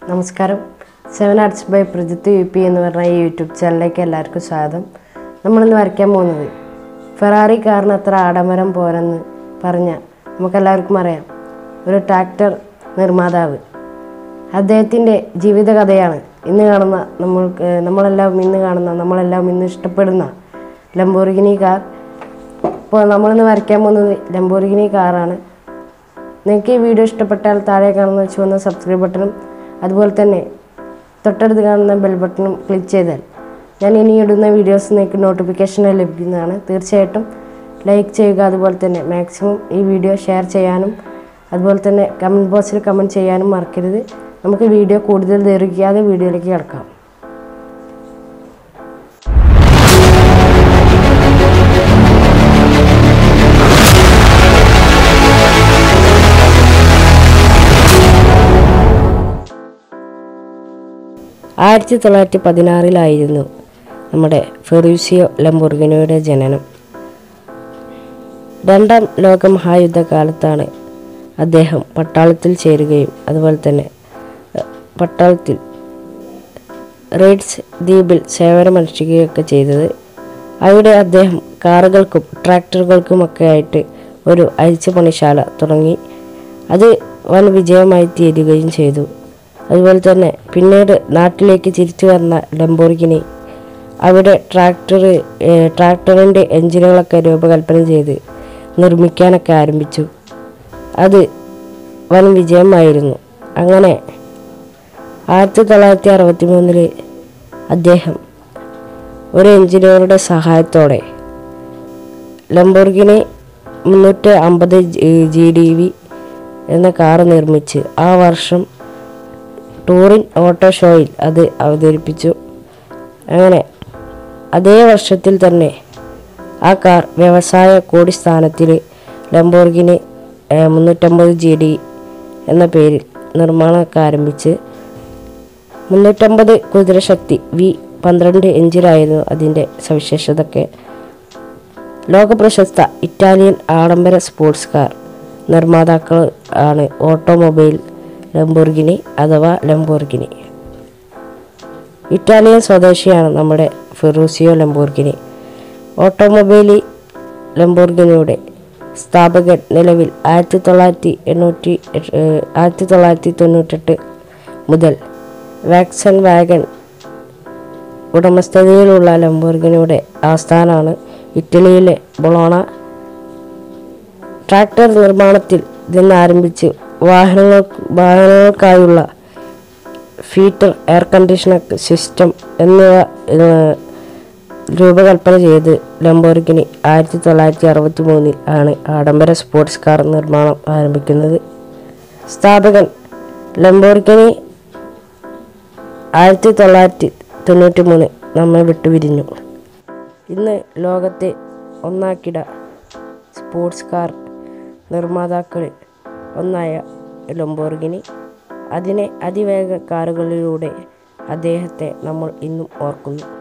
നമസ്കാരം seven arts by Prajith U P എന്ന് പറഞ്ഞ ഈ യൂട്യൂബ് ചാനലിലേക്ക് എല്ലാവർക്കും സ്വാഗതം നമ്മളിന്ന് വരയ്ക്കാൻ പോകുന്നത് ഫെറാറി കാറിന് അത്ര ആഡംബരം പോരെന്ന് പറഞ്ഞ നമുക്കെല്ലാവർക്കും അറിയാം ഒരു ട്രാക്ടർ നിർമ്മാതാവ് അദ്ദേഹത്തിൻ്റെ ജീവിതകഥയാണ് ഇന്ന് കാണുന്ന നമ്മൾക്ക് നമ്മളെല്ലാം ഇന്ന് കാണുന്ന നമ്മളെല്ലാം ഇന്ന് ഇഷ്ടപ്പെടുന്ന ലംബോർഗിനി കാർ ഇപ്പോൾ നമ്മളിന്ന് വരയ്ക്കാൻ പോകുന്നത് ലംബോർഗിനി കാറാണ് നിങ്ങൾക്ക് ഈ വീഡിയോ ഇഷ്ടപ്പെട്ടാൽ താഴെ കാണുന്ന ചുവന്ന സബ്സ്ക്രൈബ് ബട്ടണും അതുപോലെ തന്നെ തൊട്ടടുത്ത് കാണുന്ന ബെൽ ബട്ടണും ക്ലിക്ക് ചെയ്താൽ ഞാൻ ഇനി ഇടുന്ന വീഡിയോസ് നിങ്ങൾക്ക് നോട്ടിഫിക്കേഷൻ ലഭിക്കുന്നതാണ് തീർച്ചയായിട്ടും ലൈക്ക് ചെയ്യുക അതുപോലെ തന്നെ മാക്സിമം ഈ വീഡിയോ ഷെയർ ചെയ്യാനും അതുപോലെ തന്നെ കമൻറ്റ് ബോക്സിൽ കമൻറ്റ് ചെയ്യാനും മറക്കരുത് നമുക്ക് വീഡിയോ കൂടുതൽ ദീർഘിക്കാതെ വീഡിയോയിലേക്ക് കിടക്കാം ആയിരത്തി തൊള്ളായിരത്തി പതിനാറിലായിരുന്നു നമ്മുടെ ഫെറൂസിയോ ലംബോർഗിനിയുടെ ജനനം രണ്ടാം ലോക മഹായുദ്ധകാലത്താണ് അദ്ദേഹം പട്ടാളത്തിൽ ചേരുകയും അതുപോലെ തന്നെ എഹ്, പട്ടാളത്തിൽ റെയ്ഡ്സ് ദ്വീപിൽ സേവനമനുഷ്ഠിക്കുകയൊക്കെ ചെയ്തത് അവിടെ അദ്ദേഹം കാറുകൾക്കും ട്രാക്ടറുകൾക്കുമൊക്കെ ആയിട്ട് ഒരു അരിച്ചുപണിശാല തുടങ്ങി അത് വൻ വിജയമായി തീരുകയും ചെയ്തു അതുപോലെ തന്നെ പിന്നീട് നാട്ടിലേക്ക് തിരിച്ചു വന്ന ലംബോർഗിനി അവിടെ ട്രാക്ടർ ട്രാക്ടറിൻ്റെ എഞ്ചിനുകളൊക്കെ രൂപകൽപ്പന ചെയ്ത് നിർമ്മിക്കാനൊക്കെ ആരംഭിച്ചു അത് വൻ വിജയമായിരുന്നു അങ്ങനെ ആയിരത്തി തൊള്ളായിരത്തി അറുപത്തി മൂന്നില് അദ്ദേഹം ഒരു എഞ്ചിനീയറുടെ സഹായത്തോടെ ലംബോർഗിനി മുന്നൂറ്റി അമ്പത് ജി ഡി വി എന്ന കാറ് നിർമ്മിച്ച് ആ വർഷം ടൂറിൻ ഓട്ടോ ഷോയിൽ അത് അവതരിപ്പിച്ചു അങ്ങനെ അതേ വർഷത്തിൽ തന്നെ ആ കാർ വ്യവസായ കോടി സ്ഥാനത്തിൽ ലംബോർഗിനി ഏഹ്, മുന്നൂറ്റമ്പത് ജി ഡി എന്ന പേരിൽ നിർമ്മാണമൊക്കെ ആരംഭിച്ച് മുന്നൂറ്റമ്പത് കുതിരശക്തി വി പന്ത്രണ്ട് എഞ്ചിനായിരുന്നു അതിൻ്റെ സവിശേഷതയൊക്കെ ലോകപ്രശസ്ത ഇറ്റാലിയൻ ആഡംബര സ്പോർട്സ് കാർ നിർമ്മാതാക്കൾ ആണ് ഓട്ടോമൊബൈൽ ലംബോർഗിനി അഥവാ ലംബോർഗിനി ഇറ്റാലിയൻ സ്വദേശിയാണ് നമ്മുടെ ഫെറൂസിയോ ലംബോർഗിനി ഓട്ടോമൊബൈലി ലംബോർഗിനിയുടെ സ്ഥാപകൻ നിലവിൽ ആയിരത്തി തൊള്ളായിരത്തി എണ്ണൂറ്റി ഏഹ്, ആയിരത്തി തൊള്ളായിരത്തി തൊണ്ണൂറ്റെട്ട് മുതൽ വാക്സൺ വാഗൺ ഉടമസ്ഥതയിലുള്ള ലംബോർഗിനിയുടെ ആസ്ഥാനമാണ് ഇറ്റലിയിലെ ബൊളോണ ട്രാക്ടർ നിർമ്മാണത്തിൽ നിന്ന് ആരംഭിച്ച് വാഹനങ്ങൾ വാഹനങ്ങൾക്കായുള്ള ഫീറ്റർ എയർ കണ്ടീഷണർ സിസ്റ്റം എന്നിവ ഏഹ്, രൂപകൽപ്പന ചെയ്ത് ലംബോർഗിനി ആയിരത്തി തൊള്ളായിരത്തി അറുപത്തി മൂന്നിൽ ആണ് ആഡംബര സ്പോർട്സ് കാർ നിർമ്മാണം ആരംഭിക്കുന്നത് സ്ഥാപകൻ ലംബോർഗിനി ആയിരത്തി തൊള്ളായിരത്തി തൊണ്ണൂറ്റി മൂന്ന് നമ്മെ വിട്ടുപിരിഞ്ഞു ഇന്ന് ലോകത്തെ ഒന്നാക്കിട സ്പോർട്സ് കാർ നിർമ്മാതാക്കളിൽ ഒന്നായ ലംബോർഗിനി അതിനെ അതിവേഗ കാറുകളിലൂടെ അദ്ദേഹത്തെ നമ്മൾ ഇന്നും ഓർക്കുന്നു